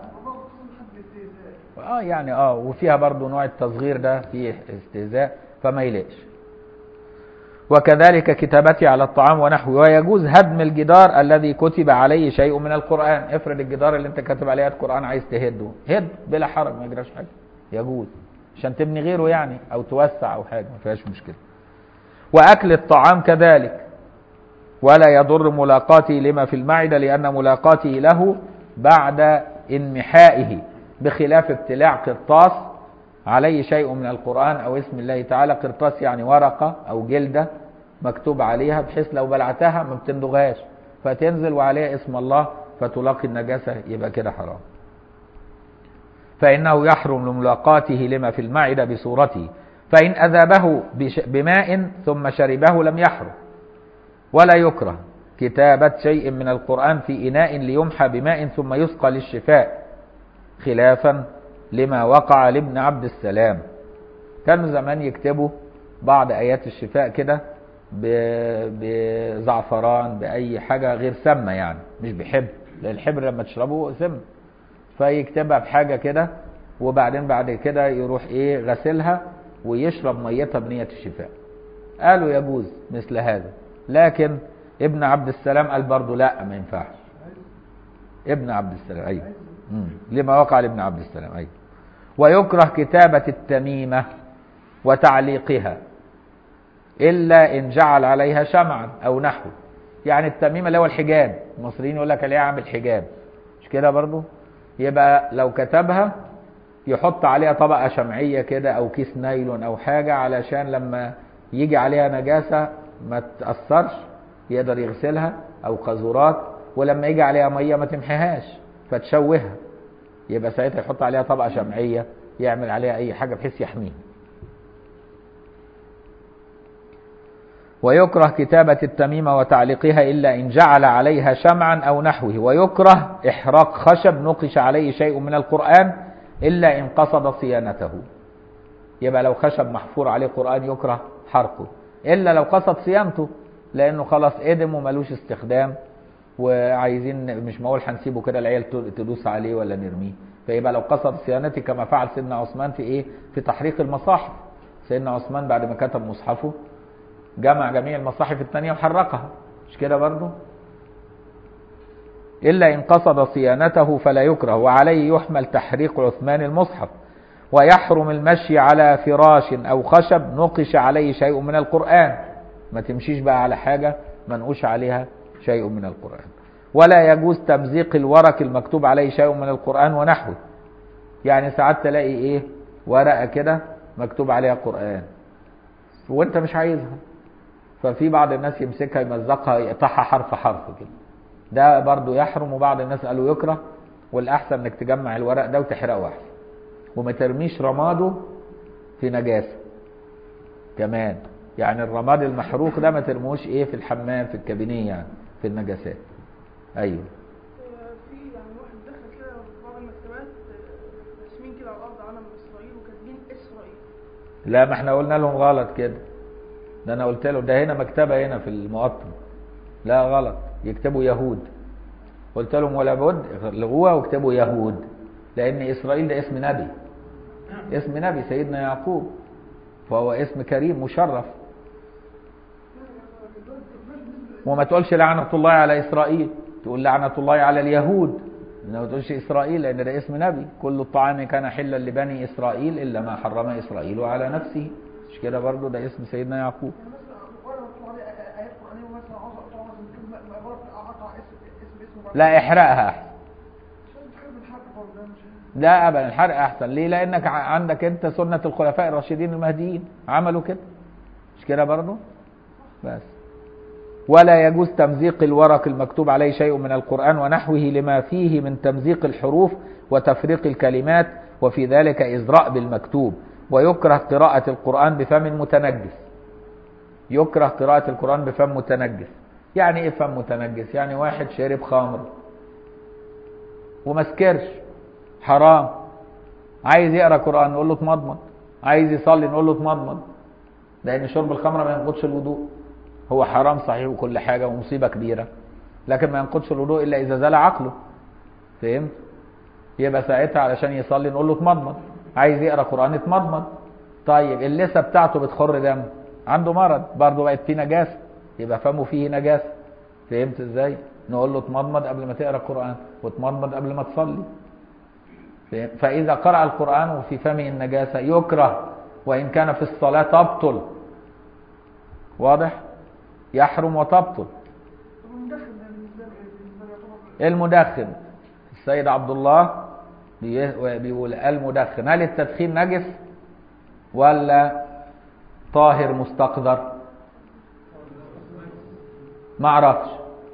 اه يعني اه وفيها برضو نوع التصغير ده فيه استهزاء فما يليقش وكذلك كتابتي على الطعام ونحوه ويجوز هدم الجدار الذي كتب عليه شيء من القرآن افرض الجدار اللي انت كاتب عليه القرآن عايز تهده هد بلا حرج ما يجراش حاجة يجوز عشان تبني غيره يعني او توسع او حاجة ما فيهاش مشكلة واكل الطعام كذلك ولا يضر ملاقاته لما في المعدة لأن ملاقاته له بعد انمحائه بخلاف ابتلاع قرطاس عليه شيء من القرآن أو اسم الله تعالى قرطاس يعني ورقة أو جلدة مكتوب عليها بحيث لو بلعتها ما بتندغهاش فتنزل وعليها اسم الله فتلاقي النجاسة يبقى كده حرام فإنه يحرم لملاقاته لما في المعدة بصورته فإن أذابه بش- بماء ثم شربه لم يحرم ولا يكره كتابة شيء من القرآن في إناء ليمحى بماء ثم يسقى للشفاء خلافا لما وقع لابن عبد السلام كانوا زمان يكتبوا بعض آيات الشفاء كده ب- بزعفران بأي حاجة غير سامة يعني مش بحبر لأن الحبر لما تشربه سم فيكتبها بحاجة كده وبعدين بعد كده يروح ايه غسلها ويشرب ميتها بنية الشفاء قالوا يجوز مثل هذا لكن ابن عبد السلام قال برضه لا ما ينفعش ابن عبد السلام ايوه مم. لما وقع لابن عبد السلام ايوه ويكره كتابة التميمة وتعليقها إلا إن جعل عليها شمعا أو نحو يعني التميمة اللي هو الحجاب المصريين يقول لك عليها عامل حجاب مش كده برضو يبقى لو كتبها يحط عليها طبقة شمعية كده أو كيس نايلون أو حاجة علشان لما يجي عليها نجاسة ما تأثرش يقدر يغسلها أو قذورات ولما يجي عليها مية ما تمحيهاش فتشوهها يبقى ساعتها يحط عليها طبقة شمعية يعمل عليها أي حاجة بحيث يحميها ويكره كتابة التميمة وتعليقها إلا إن جعل عليها شمعا أو نحوه ويكره إحراق خشب نقش عليه شيء من القرآن إلا إن قصد صيانته يبقى لو خشب محفور عليه قرآن يكره حرقه إلا لو قصد صيانته لأنه خلاص قدم وملوش استخدام وعايزين مش معقول هنسيبه كده العيال تدوس عليه ولا نرميه فيبقى لو قصد صيانته كما فعل سيدنا عثمان في ايه في تحريق المصاحف سيدنا عثمان بعد ما كتب مصحفه جمع جميع المصاحف الثانيه وحرقها مش كده برضه إلا إن قصد صيانته فلا يكره وعليه يحمل تحريق عثمان المصحف ويحرم المشي على فراش أو خشب نقش عليه شيء من القرآن ما تمشيش بقى على حاجة منقوش عليها شيء من القرآن ولا يجوز تمزيق الورق المكتوب عليه شيء من القرآن ونحوه يعني ساعات تلاقي ايه ورقة كده مكتوب عليها قرآن وانت مش عايزها ففي بعض الناس يمسكها يمزقها يقطعها حرف حرف كده ده برضو يحرم وبعض الناس قالوا يكره والأحسن انك تجمع الورق ده وتحرقه أحسن وما ترميش رماده في نجاسة كمان يعني الرماد المحروق ده ما ترموش ايه في الحمام في الكابينيه يعني في النجاسات ايوه في يعني واحد دخل كده في بعض المكتبات آه، راسمين كده على الارض علم اسرائيل وكاتبين اسرائيل لا ما احنا قلنا لهم غلط كده ده انا قلت له ده هنا مكتبه هنا في المقطم لا غلط يكتبوا يهود قلت لهم ولا بد لغوها واكتبوا يهود لان اسرائيل ده اسم نبي اسم نبي سيدنا يعقوب فهو اسم كريم مشرف وما تقولش لعنة الله على إسرائيل تقول لعنة الله على اليهود ما تقولش إسرائيل لأن ده اسم نبي كل الطعام كان حلا لبني إسرائيل إلا ما حرم إسرائيل على نفسه مش كده برضه ده اسم سيدنا يعقوب يعني مثلا القرآن مكتوب عليه آيات قرآنية ومثلا عاوز أقطع مثلا كلمة عبارة أقطع اسم اسم اسمه لا احرقها أحسن عشان تخرب الحق برضه ده مش لا ابدا الحرق احسن ليه لانك ع- عندك انت سنه الخلفاء الراشدين المهديين عملوا كده مش كده برضه بس ولا يجوز تمزيق الورق المكتوب عليه شيء من القران ونحوه لما فيه من تمزيق الحروف وتفريق الكلمات وفي ذلك ازراء بالمكتوب ويكره قراءه القران بفم متنجس يكره قراءه القران بفم متنجس يعني ايه فم متنجس يعني واحد شرب خمر وما سكرش حرام عايز يقرا قران نقول له اتمضمض عايز يصلي نقول له اتمضمض لان شرب الخمره ما ينقضش الوضوء هو حرام صحيح وكل حاجه ومصيبه كبيره لكن ما ينقضش الوضوء الا اذا زال عقله فهمت يبقى ساعتها علشان يصلي نقول له اتمضمض عايز يقرا قران اتمضمض طيب اللثه بتاعته بتخر دم عنده مرض برضه بقت فيه نجاسه يبقى فمه فيه نجاسه فهمت ازاي نقول له اتمضمض قبل ما تقرا القران واتمضمض قبل ما تصلي فهم؟ فاذا قرأ القران وفي فمه النجاسه يكره وان كان في الصلاه تبطل واضح يحرم وتبطل طب المدخن ده بالنسبه له ايه؟ بالنسبه له يعتبر المدخن السيد عبد الله بي- بيقول المدخن هل التدخين نجس ولا طاهر مستقذر ما اعرفش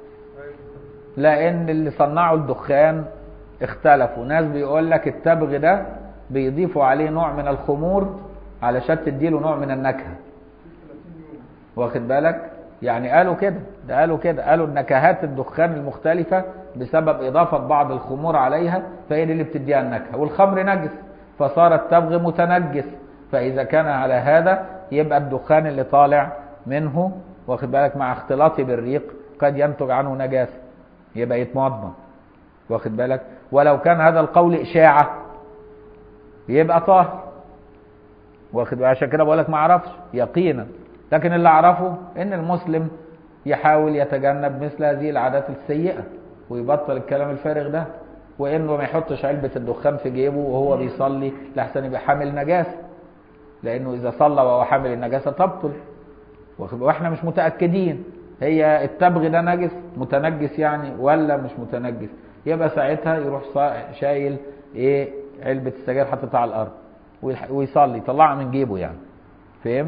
لان اللي صنعوا الدخان اختلفوا ناس بيقول لك التبغ ده بيضيفوا عليه نوع من الخمور علشان تديله نوع من النكهه واخد بالك يعني قالوا كده ده قالوا كده قالوا النكهات الدخان المختلفة بسبب إضافة بعض الخمور عليها فهي دي اللي بتديها النكهة والخمر نجس فصار التبغ متنجس فإذا كان على هذا يبقى الدخان اللي طالع منه واخد بالك مع اختلاطه بالريق قد ينتج عنه نجاسة يبقى يتمضمض واخد بالك ولو كان هذا القول إشاعة يبقى طاهر واخد بالك عشان كده بقول لك ما اعرفش يقينا لكن اللي اعرفه ان المسلم يحاول يتجنب مثل هذه العادات السيئه ويبطل الكلام الفارغ ده وانه ما يحطش علبه الدخان في جيبه وهو بيصلي لحسن يبقى حامل نجاسه لانه اذا صلى وهو حامل النجاسه تبطل واخد- واحنا مش متاكدين هي التبغ ده نجس متنجس يعني ولا مش متنجس يبقى ساعتها يروح صا- شايل ايه علبه السجاير حاططها على الارض ويح- ويصلي يطلعها من جيبه يعني فهمت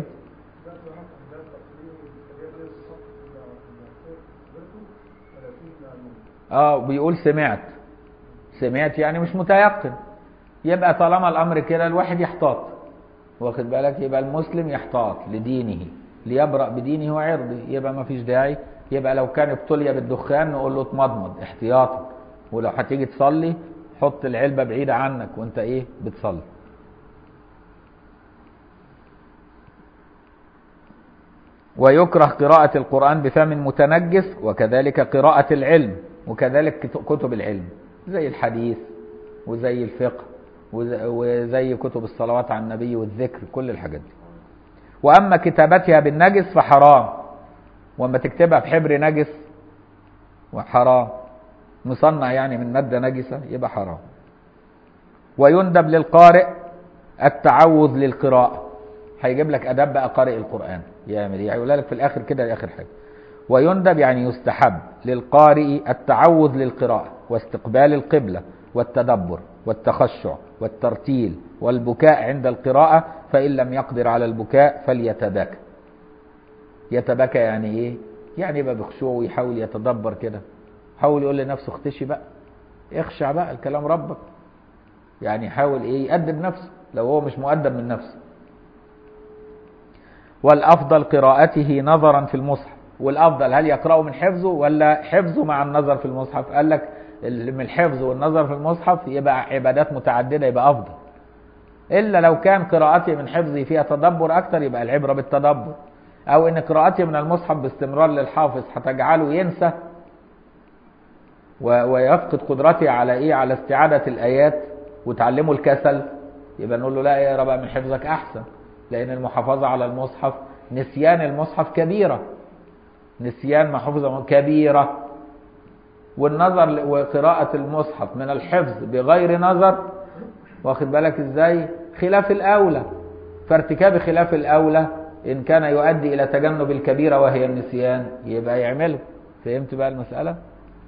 اه بيقول سمعت سمعت يعني مش متيقن يبقى طالما الامر كده الواحد يحتاط واخد بالك يبقى المسلم يحتاط لدينه ليبرأ بدينه وعرضه يبقى ما فيش داعي يبقى لو كان ابتلي بالدخان نقول له اتمضمض احتياطا ولو هتيجي تصلي حط العلبة بعيدة عنك وانت ايه بتصلي ويكره قراءة القرآن بفم متنجس وكذلك قراءة العلم وكذلك كت- كتب العلم زي الحديث وزي الفقه وز- وزي كتب الصلوات على النبي والذكر كل الحاجات دي وأما كتابتها بالنجس فحرام وأما تكتبها بحبر نجس وحرام مصنع يعني من مادة نجسة يبقى حرام ويندب للقارئ التعوذ للقراءة هيجيب لك اداب بقى قارئ القران يعمل ايه هيقول لك في الاخر كده اخر حاجه ويندب يعني يستحب للقارئ التعوذ للقراءه واستقبال القبله والتدبر والتخشع والترتيل والبكاء عند القراءه فان لم يقدر على البكاء فليتباكى يتباكى يعني ايه يعني يبقى بخشوع ويحاول يتدبر كده حاول يقول لنفسه اختشي بقى اخشع بقى الكلام ربك يعني يحاول ايه يأدب نفسه لو هو مش مؤدب من نفسه والافضل قراءته نظرا في المصحف والافضل هل يقراه من حفظه ولا حفظه مع النظر في المصحف قال لك ال- من الحفظ والنظر في المصحف يبقى عبادات متعدده يبقى افضل الا لو كان قراءته من حفظه فيها تدبر اكتر يبقى العبره بالتدبر او ان قراءته من المصحف باستمرار للحافظ هتجعله ينسى و- ويفقد قدرته على ايه على استعاده الايات وتعلمه الكسل يبقى نقول له لا اقرا بقى من حفظك احسن لان المحافظه على المصحف نسيان المصحف كبيره نسيان ما حفظ كبيره والنظر ل- وقراءه المصحف من الحفظ بغير نظر واخد بالك ازاي خلاف الاولى فارتكاب خلاف الاولى ان كان يؤدي الى تجنب الكبيره وهي النسيان يبقى يعمله فهمت بقى المساله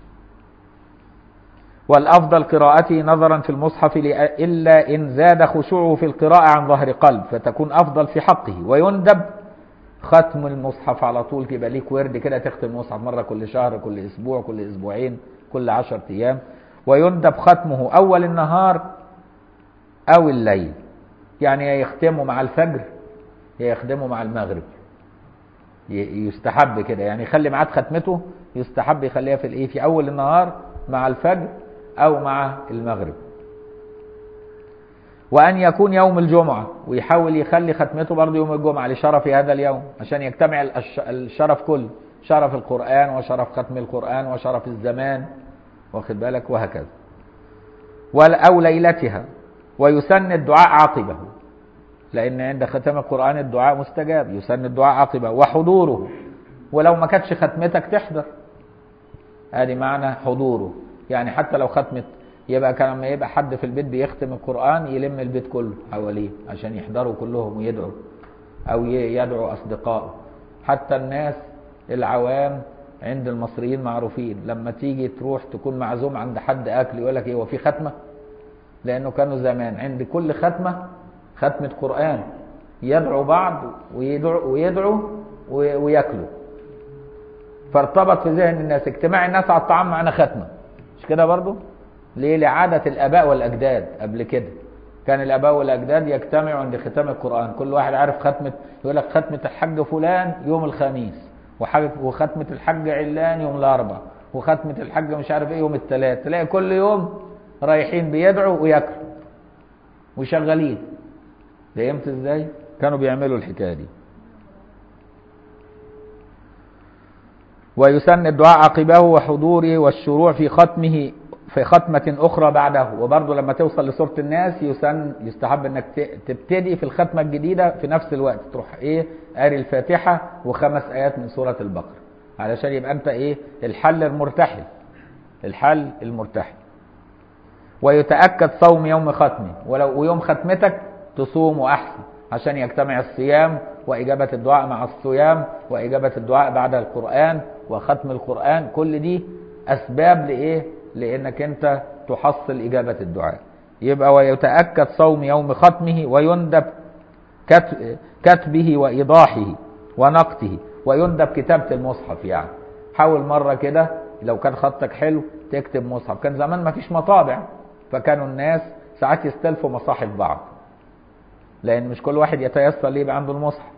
والأفضل قراءته نظرا في المصحف لأ- إلا إن زاد خشوعه في القراءة عن ظهر قلب فتكون أفضل في حقه ويندب ختم المصحف على طول يبقى ليك ورد كده تختم المصحف مرة كل شهر كل أسبوع كل أسبوعين كل عشر أيام ويندب ختمه أول النهار أو الليل يعني يا يختمه مع الفجر يا يخدمه مع المغرب ي- يستحب كده يعني يخلي ميعاد ختمته يستحب يخليها في الايه في اول النهار مع الفجر او مع المغرب وأن يكون يوم الجمعة ويحاول يخلي ختمته برضه يوم الجمعة لشرف هذا اليوم عشان يجتمع الش- الشرف كله شرف القرآن وشرف ختم القرآن وشرف الزمان واخد بالك وهكذا وال- أو ليلتها ويسن الدعاء عقبه لأن عند ختم القرآن الدعاء مستجاب يسن الدعاء عقبه وحضوره ولو ما كانتش ختمتك تحضر ادي معنى حضوره يعني حتى لو ختمت يبقى كان لما يبقى حد في البيت بيختم القرآن يلم البيت كله حواليه عشان يحضروا كلهم ويدعوا أو ي- يدعو أصدقائه حتى الناس العوام عند المصريين معروفين لما تيجي تروح تكون معزوم عند حد أكل يقول لك إيه هو في ختمة؟ لأنه كانوا زمان عند كل ختمة ختمة قرآن يدعو بعض ويدعو ويدعو وي- وياكلوا فارتبط في ذهن الناس اجتماع الناس على الطعام معنا ختمه مش كده برضو ليه لعادة الآباء والأجداد قبل كده كان الآباء والأجداد يجتمعوا عند ختام القرآن كل واحد عارف ختمة يقول لك ختمة الحج فلان يوم الخميس وحاج- وختمة الحج علان يوم الأربع وختمة الحج مش عارف ايه يوم الثلاث تلاقي كل يوم رايحين بيدعوا وياكلوا وشغالين فهمت ازاي؟ كانوا بيعملوا الحكاية دي ويسن الدعاء عقبه وحضوره والشروع في ختمه في ختمة أخرى بعده وبرضه لما توصل لسورة الناس يسن يستحب إنك ت- تبتدي في الختمة الجديدة في نفس الوقت تروح إيه قاري الفاتحة وخمس آيات من سورة البقرة علشان يبقى أنت إيه الحل المرتحل الحل المرتحل ويتأكد صوم يوم ختمه ولو ويوم ختمتك تصوم أحسن عشان يجتمع الصيام وإجابة الدعاء مع الصيام وإجابة الدعاء بعد القرآن وختم القرآن كل دي أسباب لإيه؟ لأنك أنت تحصل إجابة الدعاء يبقى ويتأكد صوم يوم ختمه ويندب كت- كتبه وإيضاحه ونقته ويندب كتابة المصحف يعني حاول مرة كده لو كان خطك حلو تكتب مصحف كان زمان ما فيش مطابع فكانوا الناس ساعات يستلفوا مصاحف بعض لان مش كل واحد يتيسر ليه يبقى عنده المصحف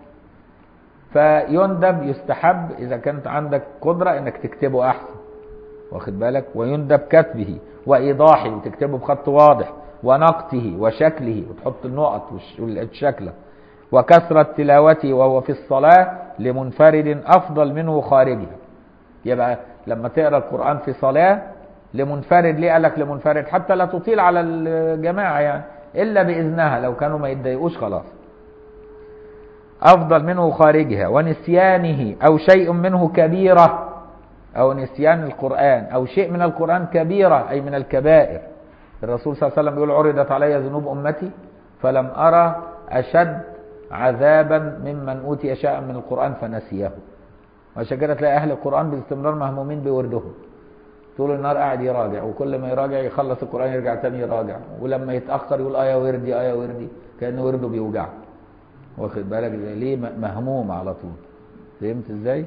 فيندب يستحب اذا كانت عندك قدره انك تكتبه احسن واخد بالك ويندب كتبه وايضاحه وتكتبه بخط واضح ونقطه وشكله وتحط النقط والش- والشكله وكثرة تلاوته وهو في الصلاة لمنفرد أفضل منه خارجها يبقى لما تقرأ القرآن في صلاة لمنفرد ليه قال لك لمنفرد حتى لا تطيل على الجماعة يعني إلا بإذنها لو كانوا ما يتضايقوش خلاص أفضل منه خارجها ونسيانه أو شيء منه كبيرة أو نسيان القرآن أو شيء من القرآن كبيرة أي من الكبائر الرسول صلى الله عليه وسلم يقول عرضت علي ذنوب أمتي فلم أرى أشد عذابا ممن أوتي شيئا من القرآن فنسيه وعشان كده تلاقي أهل القرآن باستمرار مهمومين بوردهم طول النهار قاعد يراجع وكل ما يراجع يخلص القرآن يرجع تاني يراجع ولما يتأخر يقول آية وردي آية وردي كأن ورده بيوجعه واخد بالك ليه مهموم على طول فهمت ازاي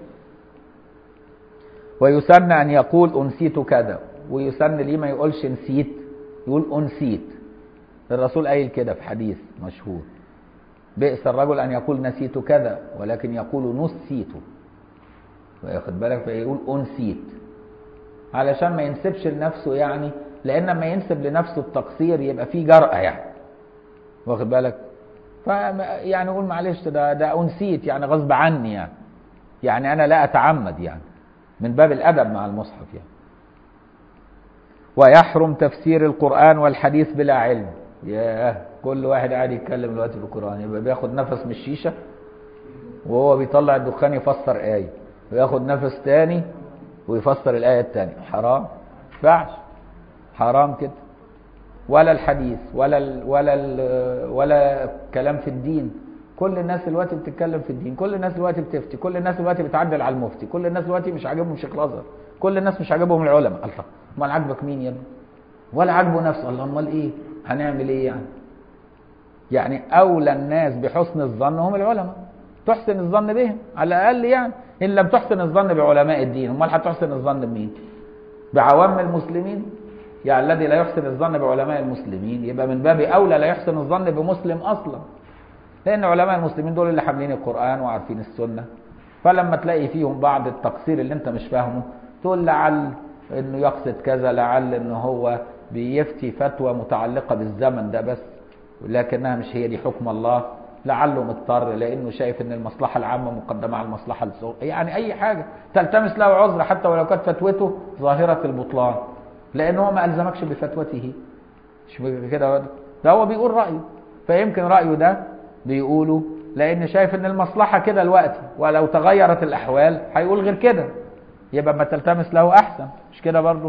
ويسن ان يقول انسيت كذا ويسن ليه ما يقولش نسيت يقول انسيت الرسول قايل كده في حديث مشهور بئس الرجل ان يقول نسيت كذا ولكن يقول نسيت واخد بالك فيقول انسيت علشان ما ينسبش لنفسه يعني لان لما ينسب لنفسه التقصير يبقى فيه جرأة يعني واخد بالك ف يعني قول معلش ده ده انسيت يعني غصب عني يعني يعني انا لا اتعمد يعني من باب الادب مع المصحف يعني ويحرم تفسير القران والحديث بلا علم ياه كل واحد قاعد يتكلم دلوقتي في القران يبقى بياخد نفس من الشيشه وهو بيطلع الدخان يفسر ايه وياخد نفس تاني ويفسر الايه الثانيه حرام ينفعش حرام كده ولا الحديث ولا ال ولا ال ولا كلام في الدين كل الناس دلوقتي بتتكلم في الدين كل الناس دلوقتي بتفتي كل الناس دلوقتي بتعدل على المفتي كل الناس دلوقتي مش عاجبهم شيخ الازهر كل الناس مش عاجبهم العلماء الله امال عاجبك مين يا ابني ولا عاجبه نفسه الله امال ايه هنعمل ايه يعني يعني اولى الناس بحسن الظن هم العلماء تحسن الظن بهم على الاقل يعني ان لم تحسن الظن بعلماء الدين امال هتحسن الظن بمين بعوام المسلمين يعني الذي لا يحسن الظن بعلماء المسلمين يبقى من باب اولى لا يحسن الظن بمسلم اصلا لان علماء المسلمين دول اللي حاملين القران وعارفين السنه فلما تلاقي فيهم بعض التقصير اللي انت مش فاهمه تقول لعل انه يقصد كذا لعل انه هو بيفتي فتوى متعلقه بالزمن ده بس لكنها مش هي دي حكم الله لعله مضطر لانه شايف ان المصلحه العامه مقدمه على المصلحه الصغيره يعني اي حاجه تلتمس له عذر حتى ولو كانت فتوته ظاهره البطلان لان هو ما الزمكش بفتوته مش كده ده هو بيقول رايه فيمكن رايه ده بيقوله لان شايف ان المصلحه كده الوقت ولو تغيرت الاحوال هيقول غير كده يبقى ما تلتمس له احسن مش كده برضه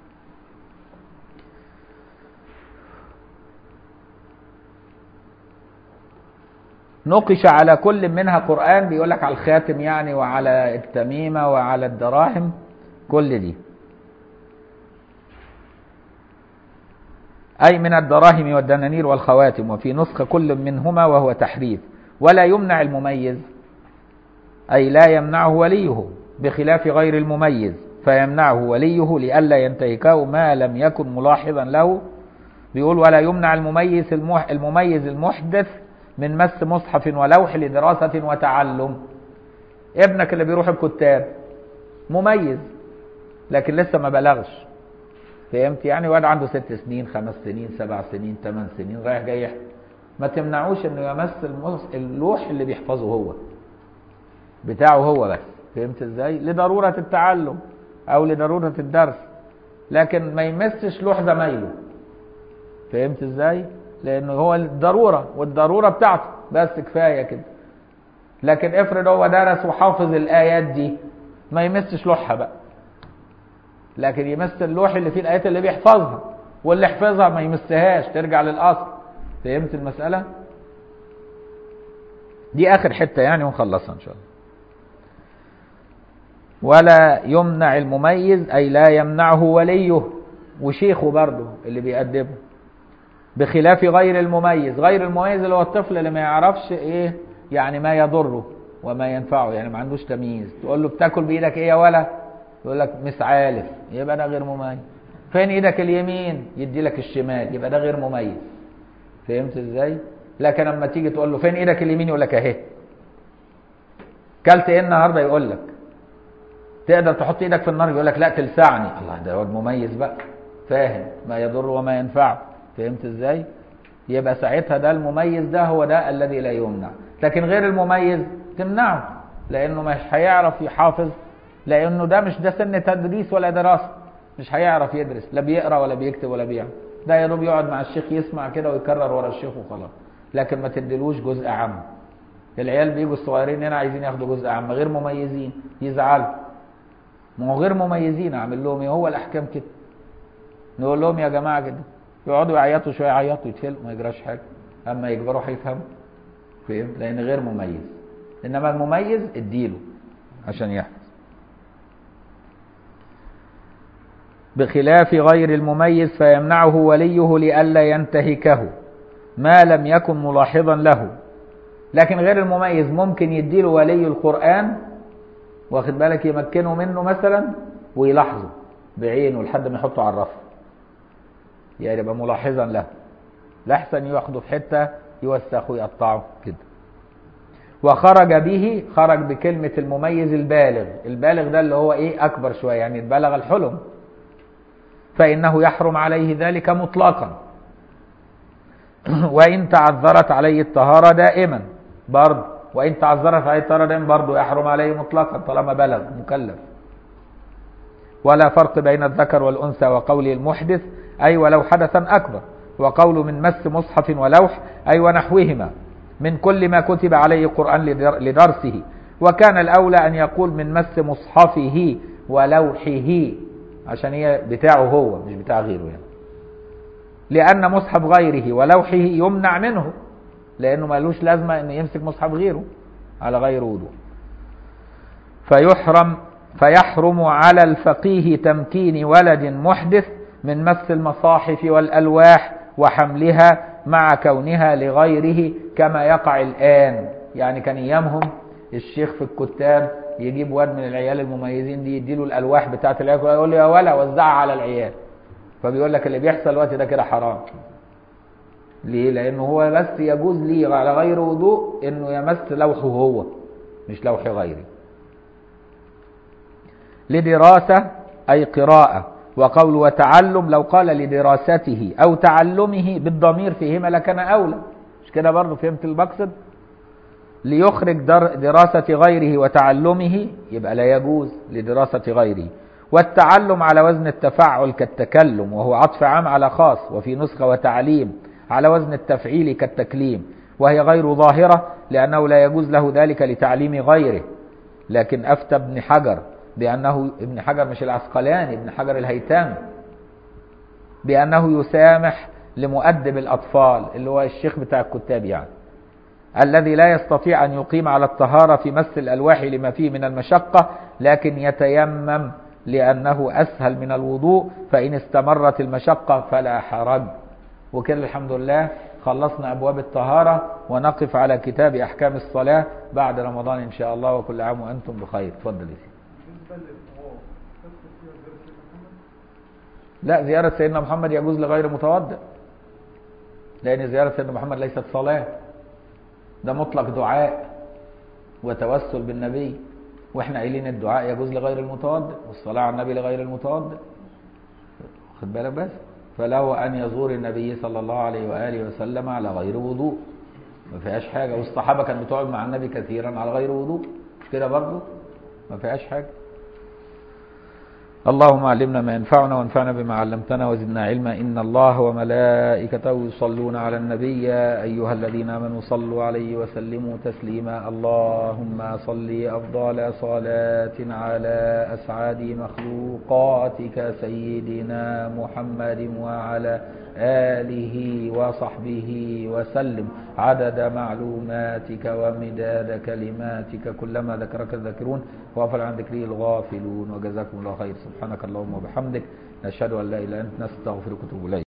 نقش على كل منها قرآن بيقول لك على الخاتم يعني وعلى التميمة وعلى الدراهم كل دي أي من الدراهم والدنانير والخواتم وفي نسخة كل منهما وهو تحريف ولا يمنع المميز أي لا يمنعه وليه بخلاف غير المميز فيمنعه وليه لئلا ينتهكه ما لم يكن ملاحظا له بيقول ولا يمنع المميز المح المميز المحدث من مس مصحف ولوح لدراسة وتعلم ابنك اللي بيروح الكتاب مميز لكن لسه ما بلغش فهمت يعني واد عنده ست سنين خمس سنين سبع سنين ثمان سنين رايح جاي يحفظ ما تمنعوش انه يمس المص- اللوح اللي بيحفظه هو بتاعه هو بس فهمت ازاي لضرورة التعلم او لضرورة الدرس لكن ما يمسش لوح زمايله فهمت ازاي لانه هو الضرورة والضرورة بتاعته بس كفاية كده لكن افرض هو درس وحافظ الايات دي ما يمسش لوحها بقى لكن يمس اللوح اللي فيه الايات اللي بيحفظها واللي حفظها ما يمسهاش ترجع للاصل فهمت المسألة دي اخر حتة يعني ونخلصها ان شاء الله ولا يمنع المميز اي لا يمنعه وليه وشيخه برضه اللي بيأدبه بخلاف غير المميز غير المميز اللي هو الطفل اللي ما يعرفش ايه يعني ما يضره وما ينفعه يعني ما عندوش تمييز تقول له بتاكل بايدك ايه يا ولا يقول لك مسعالف يبقى ده غير مميز فين ايدك اليمين يدي لك الشمال يبقى ده غير مميز فهمت ازاي لكن لما تيجي تقول له فين ايدك اليمين يقول لك اهي كلت ايه النهارده يقول لك تقدر تحط ايدك في النار يقول لك لا تلسعني الله ده واد مميز بقى فاهم ما يضر وما ينفعه فهمت ازاي يبقى ساعتها ده المميز ده هو ده الذي لا يمنع لكن غير المميز تمنعه لانه مش هيعرف يحافظ لانه ده مش ده سن تدريس ولا دراسه مش هيعرف يدرس لا بيقرا ولا بيكتب ولا بيعمل ده يا دوب يقعد مع الشيخ يسمع كده ويكرر ورا الشيخ وخلاص لكن ما تديلوش جزء عام العيال بيجوا الصغيرين هنا عايزين ياخدوا جزء عام غير مميزين يزعلوا ما هو غير مميزين اعمل لهم ايه هو الاحكام كده نقول لهم يا جماعه كده يقعدوا يعيطوا شويه يعيطوا يتفلقوا ما يجراش حاجه اما يكبروا هيفهموا فهمت لان غير مميز انما المميز اديله عشان يحفظ بخلاف غير المميز فيمنعه وليه لئلا ينتهكه ما لم يكن ملاحظا له لكن غير المميز ممكن يديله ولي القرآن واخد بالك يمكنه منه مثلا ويلاحظه بعينه لحد ما يحطه على الرف يعني يبقى ملاحظا له لحسن ياخده في حتة يوسخه يقطعه كده وخرج به خرج بكلمة المميز البالغ البالغ ده اللي هو ايه اكبر شوية يعني بلغ الحلم فإنه يحرم عليه ذلك مطلقا وإن تعذرت عليه الطهارة دائما برضه وإن تعذرت عليه الطهارة دائما برضه يحرم عليه مطلقا طالما بلغ مكلف ولا فرق بين الذكر والأنثى وقول المحدث أي ولو حدثا أكبر وقول من مس مصحف ولوح أي ونحوهما من كل ما كتب عليه قرآن لدر- لدرسه وكان الأولى أن يقول من مس مصحفه ولوحه عشان هي بتاعه هو مش بتاع غيره يعني لأن مصحف غيره ولوحه يمنع منه لأنه ملوش لازمة أن يمسك مصحف غيره على غير وضوء فيحرم فيحرم على الفقيه تمكين ولد محدث من مس المصاحف والألواح وحملها مع كونها لغيره كما يقع الآن يعني كان أيامهم الشيخ في الكتاب يجيب واد من العيال المميزين دي يديله الألواح بتاعت العيال يقول له يا ولا وزعها على العيال فبيقول لك اللي بيحصل الوقت ده كده حرام ليه لانه هو بس يجوز ليه على غير وضوء انه يمس لوحه هو مش لوح غيره لدراسة أي قراءة وقول وتعلم لو قال لدراسته أو تعلمه بالضمير فيهما لكان أولى مش كده برضه فهمت المقصد ليخرج در دراسة غيره وتعلمه يبقى لا يجوز لدراسة غيره والتعلم على وزن التفعل كالتكلم وهو عطف عام على خاص وفي نسخة وتعليم على وزن التفعيل كالتكليم وهي غير ظاهرة لأنه لا يجوز له ذلك لتعليم غيره لكن أفتى ابن حجر بأنه ابن حجر مش العسقلاني ابن حجر الهيتام بأنه يسامح لمؤدب الأطفال اللي هو الشيخ بتاع الكتاب يعني الذي لا يستطيع أن يقيم على الطهارة في مس الألواح لما فيه من المشقة لكن يتيمم لأنه أسهل من الوضوء فإن استمرت المشقة فلا حرج وكده الحمد لله خلصنا أبواب الطهارة ونقف على كتاب أحكام الصلاة بعد رمضان إن شاء الله وكل عام وأنتم بخير تفضل يا سيدي بالنسبة للطواف تدخل فيها زيارة سيدنا محمد لا زيارة سيدنا محمد يجوز لغير متوضئ لأن زيارة سيدنا محمد ليست صلاة ده مطلق دعاء وتوسل بالنبي واحنا قايلين الدعاء يجوز لغير المتوضئ والصلاة على النبي لغير المتوضئ خد بالك بس فله أن يزور النبي صلى الله عليه وآله وسلم على غير وضوء ما فيهاش حاجة والصحابة كانوا بتقعد مع النبي كثيرا على غير وضوء مش كده برضه ما فيهاش حاجة اللهم علمنا ما ينفعنا وانفعنا بما علمتنا وزدنا علما إن الله وملائكته يصلون على النبي يا أيها الذين آمنوا صلوا عليه وسلموا تسليما اللهم صل أفضل صلاة على أسعد مخلوقاتك سيدنا محمد وعلى آله وصحبه وسلم عدد معلوماتك ومداد كلماتك كلما ذكرك الذاكرون وغفل عن ذكره الغافلون وجزاكم الله خير سبحانك اللهم وبحمدك نشهد أن لا إله إلا أنت نستغفرك ونتوب إليك